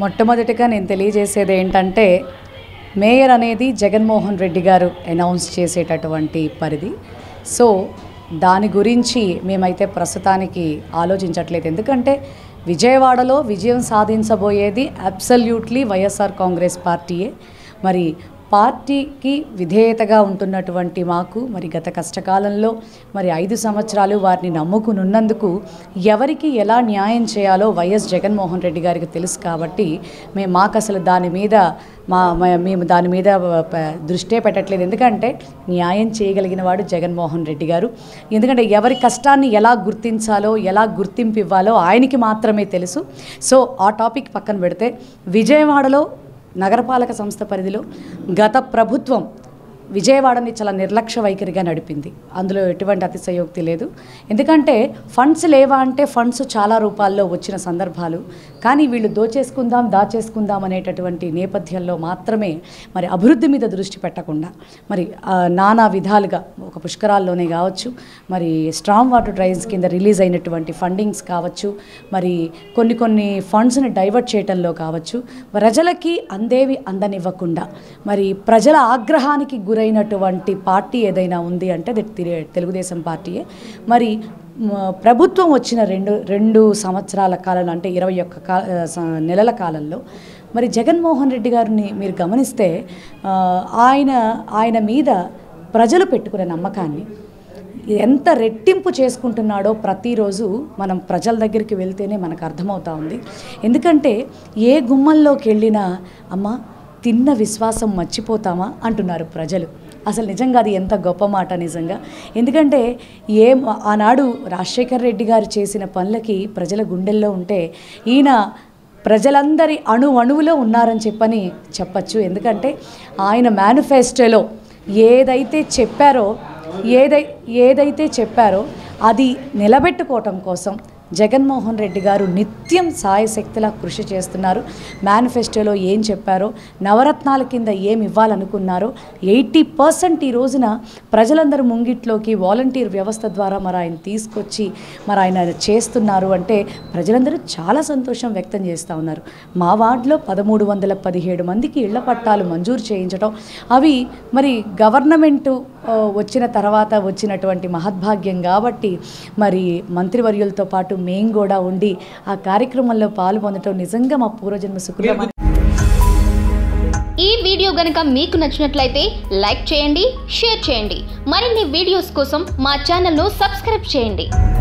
మొట్టమొదటిగా నేను తెలియజేసేది ఏంటంటే మేయర్ అనేది జగన్మోహన్ రెడ్డి గారు అనౌన్స్ చేసేటటువంటి పరిధి సో దాని గురించి మేమైతే ప్రస్తుతానికి ఆలోచించట్లేదు ఎందుకంటే విజయవాడలో విజయం సాధించబోయేది అబ్సల్యూట్లీ వైఎస్ఆర్ కాంగ్రెస్ పార్టీయే మరి పార్టీకి విధేయతగా ఉంటున్నటువంటి మాకు మరి గత కష్టకాలంలో మరి ఐదు సంవత్సరాలు వారిని నమ్ముకునున్నందుకు ఎవరికి ఎలా న్యాయం చేయాలో వైఎస్ జగన్మోహన్ రెడ్డి గారికి తెలుసు కాబట్టి మేము మాకు అసలు దాని మీద మా మా- మేము దాని మీద ప- దృష్టే పెట్టట్లేదు ఎందుకంటే న్యాయం చేయగలిగిన వాడు జగన్మోహన్ రెడ్డి గారు ఎందుకంటే ఎవరి కష్టాన్ని ఎలా గుర్తించాలో ఎలా గుర్తింపు ఇవ్వాలో ఆయనకి మాత్రమే తెలుసు సో ఆ టాపిక్ పక్కన పెడితే విజయవాడలో నగరపాలక సంస్థ పరిధిలో గత ప్రభుత్వం విజయవాడని చాలా నిర్లక్ష్య వైఖరిగా నడిపింది అందులో ఎటువంటి అతిశయోక్తి లేదు ఎందుకంటే ఫండ్స్ లేవా అంటే ఫండ్స్ చాలా రూపాల్లో వచ్చిన సందర్భాలు కానీ వీళ్ళు దోచేసుకుందాం దాచేసుకుందాం అనేటటువంటి నేపథ్యంలో మాత్రమే మరి అభివృద్ధి మీద దృష్టి పెట్టకుండా మరి ఆ, నానా విధాలుగా ఒక పుష్కరాల్లోనే కావచ్చు మరి స్ట్రాంగ్ వాటర్ డ్రైన్స్ కింద రిలీజ్ అయినటువంటి ఫండింగ్స్ కావచ్చు మరి కొన్ని కొన్ని ఫండ్స్ని డైవర్ట్ చేయటంలో కావచ్చు ప్రజలకి అందేవి అందనివ్వకుండా మరి ప్రజల ఆగ్రహానికి గురైనటువంటి పార్టీ ఏదైనా ఉంది అంటే అది తిరి- తెలుగుదేశం పార్టీయే మరి మ, ప్రభుత్వం వచ్చిన రెండు రెండు సంవత్సరాల కాలంలో అంటే ఇరవై ఒక్క కా స- నెలల కాలంలో మరి జగన్మోహన్ రెడ్డి గారిని మీరు గమనిస్తే ఆ, ఆయన ఆయన మీద ప్రజలు పెట్టుకునే నమ్మకాన్ని ఎంత రెట్టింపు చేసుకుంటున్నాడో ప్రతిరోజు మనం ప్రజల దగ్గరికి వెళ్తేనే మనకు అర్థమవుతా ఉంది ఎందుకంటే ఏ గుమ్మల్లోకి వెళ్ళినా అమ్మ తిన్న విశ్వాసం మర్చిపోతామా అంటున్నారు ప్రజలు అసలు నిజంగా అది ఎంత గొప్ప మాట నిజంగా ఎందుకంటే ఏ ఆనాడు రాజశేఖర్ రెడ్డి గారు చేసిన పనులకి ప్రజల గుండెల్లో ఉంటే ఈయన ప్రజలందరి అణు అణువులో ఉన్నారని చెప్పని చెప్పచ్చు ఎందుకంటే ఆయన మేనిఫెస్టోలో ఏదైతే చెప్పారో ఏదై ఏదైతే చెప్పారో అది నిలబెట్టుకోవటం కోసం జగన్మోహన్ రెడ్డి గారు నిత్యం సాయశక్తిలా కృషి చేస్తున్నారు మేనిఫెస్టోలో ఏం చెప్పారో నవరత్నాల కింద ఏం ఇవ్వాలనుకున్నారో ఎయిటీ పర్సెంట్ ఈ రోజున ప్రజలందరూ ముంగిట్లోకి వాలంటీర్ వ్యవస్థ ద్వారా మరి ఆయన తీసుకొచ్చి మరి ఆయన చేస్తున్నారు అంటే ప్రజలందరూ చాలా సంతోషం వ్యక్తం చేస్తూ ఉన్నారు మా వార్డులో పదమూడు వందల పదిహేడు మందికి ఇళ్ల పట్టాలు మంజూరు చేయించడం అవి మరి గవర్నమెంటు ఆ, వచ్చిన తర్వాత వచ్చినటువంటి మహద్భాగ్యం కాబట్టి మరి మంత్రివర్యులతో పాటు మేము కూడా ఉండి ఆ కార్యక్రమంలో పాల్పొందడం నిజంగా మా పూర్వజన్మ సుకృతం ఈ వీడియో గనుక మీకు నచ్చినట్లయితే లైక్ చేయండి షేర్ చేయండి మరిన్ని వీడియోస్ కోసం మా ఛానల్ను సబ్స్క్రైబ్ చేయండి